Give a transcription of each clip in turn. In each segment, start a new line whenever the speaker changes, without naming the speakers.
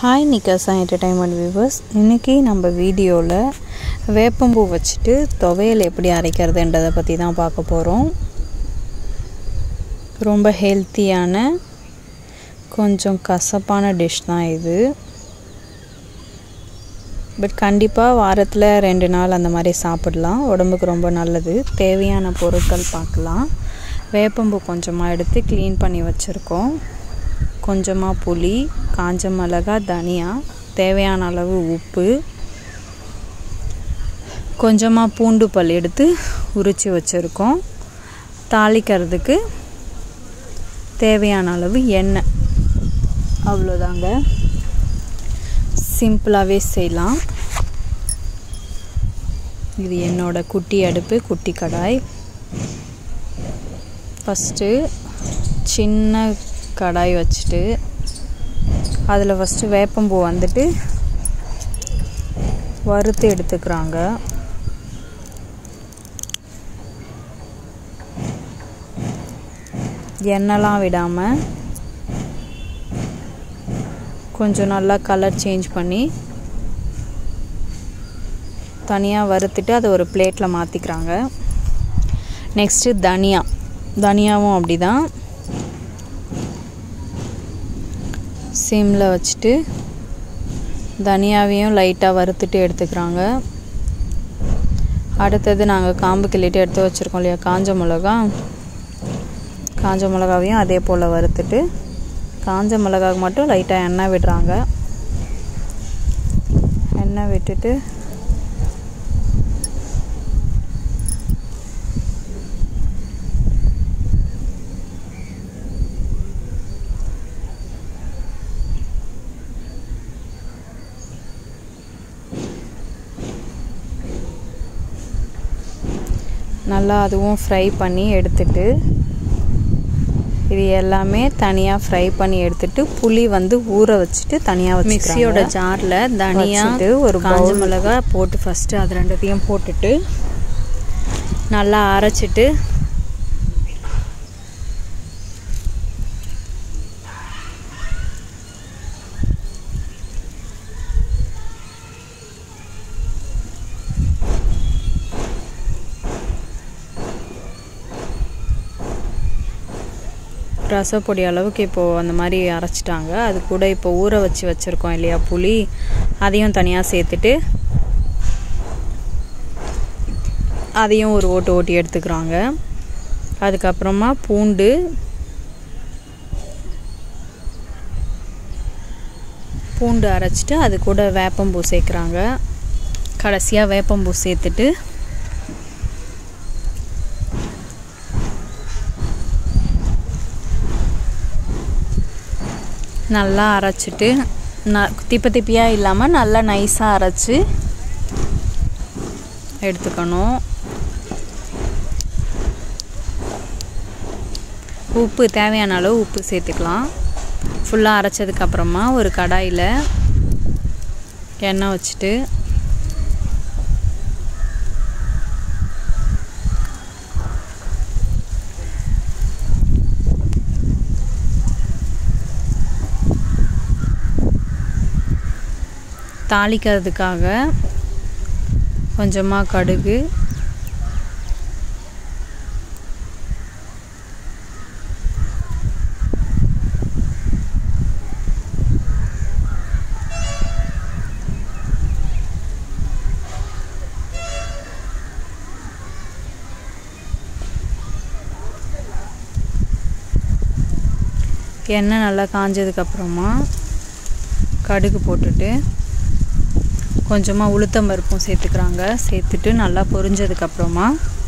hi நிக்காசா entertainment viewers இன்றைக்கி நம்ம வீடியோவில் வேப்பம்பூ வச்சுட்டு துவையல் எப்படி அரைக்கிறதுன்றதை பற்றி தான் பார்க்க போகிறோம் ரொம்ப ஹெல்த்தியான கொஞ்சம் கசப்பான டிஷ் தான் இது பட் கண்டிப்பாக வாரத்தில் ரெண்டு நாள் அந்த மாதிரி சாப்பிடலாம் உடம்புக்கு ரொம்ப நல்லது தேவையான பொருட்கள் பார்க்கலாம் வேப்பம்பூ கொஞ்சமாக எடுத்து க்ளீன் பண்ணி வச்சுருக்கோம் கொஞ்சமாக புளி காஞ்ச மிளகா தனியா தேவையான அளவு உப்பு கொஞ்சமாக பூண்டு பல் எடுத்து உரித்து வச்சுருக்கோம் தாளிக்கிறதுக்கு தேவையான அளவு எண்ணெய் அவ்வளோதாங்க சிம்பிளாகவே செய்யலாம் இது என்னோட குட்டி அடுப்பு குட்டி கடாய் ஃபஸ்ட்டு சின்ன கடாய் வச்சுட்டு அதில் ஃபஸ்ட்டு வேப்பம்பூ வந்துட்டு வறுத்து எடுத்துக்கிறாங்க எண்ணெய்லாம் விடாமல் கொஞ்சம் நல்லா கலர் சேஞ்ச் பண்ணி தனியாக வறுத்துட்டு அதை ஒரு பிளேட்டில் மாற்றிக்கிறாங்க நெக்ஸ்ட்டு தனியா தனியாவும் அப்படி தான் சிம்மில் வச்சுட்டு தனியாவையும் லைட்டாக வறுத்துட்டு எடுத்துக்கிறாங்க அடுத்தது நாங்கள் காம்பு கிள்ளிட்டு எடுத்து வச்சுருக்கோம் இல்லையா காஞ்ச மிளகா காஞ்ச மிளகாவையும் அதே போல் வறுத்துட்டு காஞ்ச மிளகாவுக்கு மட்டும் லைட்டாக எண்ணெய் விடுறாங்க எண்ணெய் விட்டுட்டு நல்லா அதுவும் ஃப்ரை பண்ணி எடுத்துட்டு இது எல்லாமே தனியாக ஃப்ரை பண்ணி எடுத்துட்டு புளி வந்து ஊற வச்சுட்டு தனியாக வச்சு மிக்சியோட ஜாரில் தனியாக ஒரு காஞ்ச மிளகா போட்டு ஃபஸ்ட்டு அது ரெண்டுத்தையும் போட்டுட்டு நல்லா அரைச்சிட்டு ரசப்பொடி அளவுக்கு இப்போது அந்த மாதிரி அரைச்சிட்டாங்க அது கூட இப்போ ஊற வச்சு வச்சுருக்கோம் இல்லையா புளி அதையும் தனியாக சேர்த்துட்டு அதையும் ஒரு ஓட்டு ஓட்டி எடுத்துக்கிறாங்க அதுக்கப்புறமா பூண்டு பூண்டு அரைச்சிட்டு அது கூட வேப்பம்பூ சேர்க்குறாங்க கடைசியாக வேப்பம்பூ சேர்த்துட்டு நல்லா அரைச்சிட்டு ந திப்ப திப்பியாக இல்லாமல் நல்லா நைஸாக அரைச்சி எடுத்துக்கணும் உப்பு தேவையான அளவு உப்பு சேர்த்துக்கலாம் ஃபுல்லாக அரைச்சதுக்கப்புறமா ஒரு கடாயில் எண்ணெய் வச்சுட்டு தாளிக்கிறதுக்காக கொஞ்சமாக கடுகு எண்ணெய் நல்லா காஞ்சதுக்கப்புறமா கடுகு போட்டுட்டு கொஞ்சமாக உளுத்தம் பருப்பும் சேர்த்துக்கிறாங்க சேர்த்துட்டு நல்லா பொரிஞ்சதுக்கப்புறமா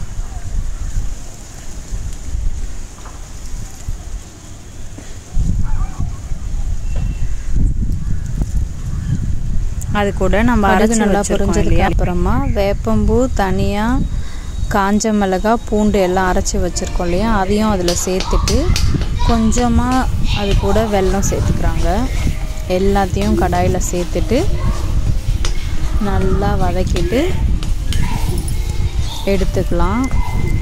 அது கூட நம்ம அரைச்சி நல்லா பொரிஞ்சதுக்கு அப்புறமா வேப்பம்பூ தனியாக காஞ்ச மிளகா பூண்டு எல்லாம் அரைச்சி வச்சுருக்கோம் இல்லையா அதையும் அதில் சேர்த்துட்டு கொஞ்சமாக அது கூட வெல்லம் சேர்த்துக்கிறாங்க எல்லாத்தையும் கடாயில் சேர்த்துட்டு நல்லா வதக்கிட்டு எடுத்துக்கலாம்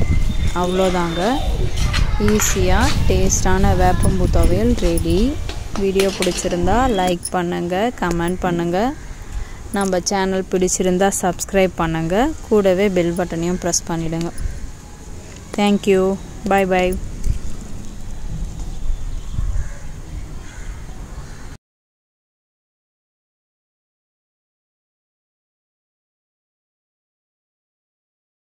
அவ்வளோதாங்க ஈஸியாக டேஸ்டான வேப்பம்பூ துவையல் ரெடி வீடியோ பிடிச்சிருந்தா லைக் பண்ணுங்கள் கமெண்ட் பண்ணுங்கள் நம்ம சேனல் பிடிச்சிருந்தா சப்ஸ்கிரைப் பண்ணுங்கள் கூடவே பெல் பட்டனையும் ப்ரெஸ் பண்ணிவிடுங்க தேங்க்யூ பாய் பாய்